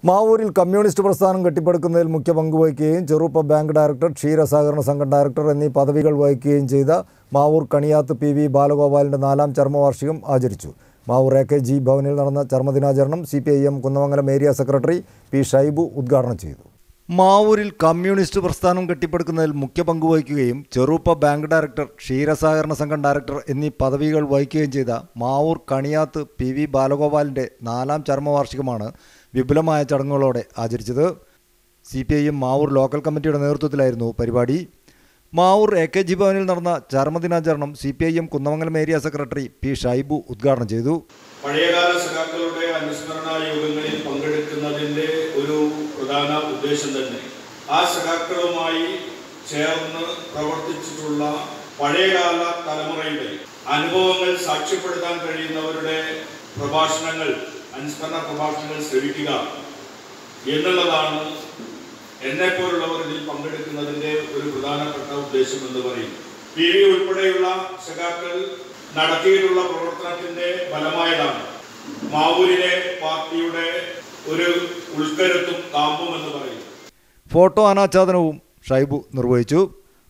മാവൂരിൽ communist പ്രസ്ഥാനം കെട്ടിപ്പടുക്കുന്നതിൽ മുഖ്യ പങ്ക് വഹിക്കുകയും ചെറുപ്പ ബാങ്ക് ഡയറക്ടർ ക്ഷീര സഹകരണ സംഘം ഡയറക്ടർ എന്നീ പദവികൾ വഹിക്കുകയും ചെയ്ത മാവൂർ കണിയാത്ത് പി വി ബാലഗോപാലിൻ്റെ നാലാം ചർമ്മവാർഷികം ആചരിച്ചു മാവൂർ എ കെ ജി ഭവനിൽ നടന്ന ചർമ്മദിനാചരണം C P I M Kunnamangalam area secretary P Shaibu ഉദ്ഘാടനം ചെയ്തു മാവൂരിൽ കമ്മ്യൂണിസ്റ്റ് പ്രസ്ഥാനം കെട്ടിപ്പടുക്കുന്നതിൽ മുഖ്യ പങ്ക് വഹിക്കുകയും ചെറുപ്പ ബാങ്ക് ഡയറക്ടർ ക്ഷീരസഹകരണ സംഘം ഡയറക്ടർ എന്നീ പദവികൾ വഹിക്കുകയും ചെയ്ത മാവൂർ കണിയാത്ത് പി വി ബാലഗോപാലിൻ്റെ നാലാം ചർമ്മവാർഷികമാണ് വിപുലമായ ചടങ്ങുകളോടെ ആചരിച്ചത് C P I M Mavoor local കമ്മിറ്റിയുടെ നേതൃത്വത്തിലായിരുന്നു പരിപാടി മാവൂർ എ കെ ജി ഭവനിൽ നടന്ന ചർമ്മദിനാചരണം C P I M Kunnamangalam area secretary P Shaibu ഉദ്ഘാടനം ചെയ്തു പഴയകാല സഖാക്കളുടെ അനുസ്മരണ യോഗങ്ങളിൽ പങ്കെടുക്കുന്നതിന്റെ ഒരു പ്രധാന ഉദ്ദേശം തന്നെ ആ സഖാക്കളുമായി ചേർന്ന് പ്രവർത്തിച്ചിട്ടുള്ള പഴയകാല തലമുറയുടെ അനുഭവങ്ങൾ സാക്ഷ്യപ്പെടുത്താൻ കഴിയുന്നവരുടെ പ്രഭാഷണങ്ങൾ അനുസ്മരണ പ്രഭാഷണങ്ങൾ ശ്രവിക്കുക എന്നുള്ളതാണ് എന്നെപ്പോലുള്ളവർ ഇതിൽ പങ്കെടുക്കുന്നതിന്റെ ഒരു പ്രധാനപ്പെട്ട ഉദ്ദേശം എന്ന് പറയും പി വി ഉൾപ്പെടെയുള്ള സഖാക്കൾ നടത്തിയിട്ടുള്ള പ്രവർത്തനത്തിന്റെ ഫലമായതാണ് മാവൂരിലെ പാർട്ടിയുടെ ഒരു ഉൾക്കരുത്തും കാമ്പും എന്ന് പറയും ഫോട്ടോ അനാച്ഛാദനവും ഷൈബു നിർവഹിച്ചു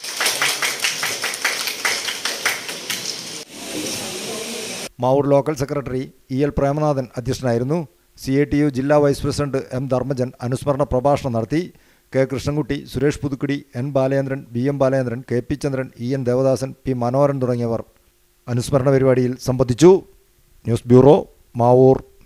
Mavoor local secretary E L Premanathan അധ്യക്ഷനായിരുന്നു സി എ ടി യു ജില്ലാ വൈസ് പ്രസിഡന്റ് എം ധർമ്മജൻ അനുസ്മരണ പ്രഭാഷണം നടത്തി K Krishnankutty Suresh Puthukkudi N Balachandran B M Balachandran K P Chandran E N Devadasan P Manoharan തുടങ്ങിയവർ അനുസ്മരണ പരിപാടിയിൽ സംബന്ധിച്ചു ന്യൂസ് ബ്യൂറോ മാവൂർ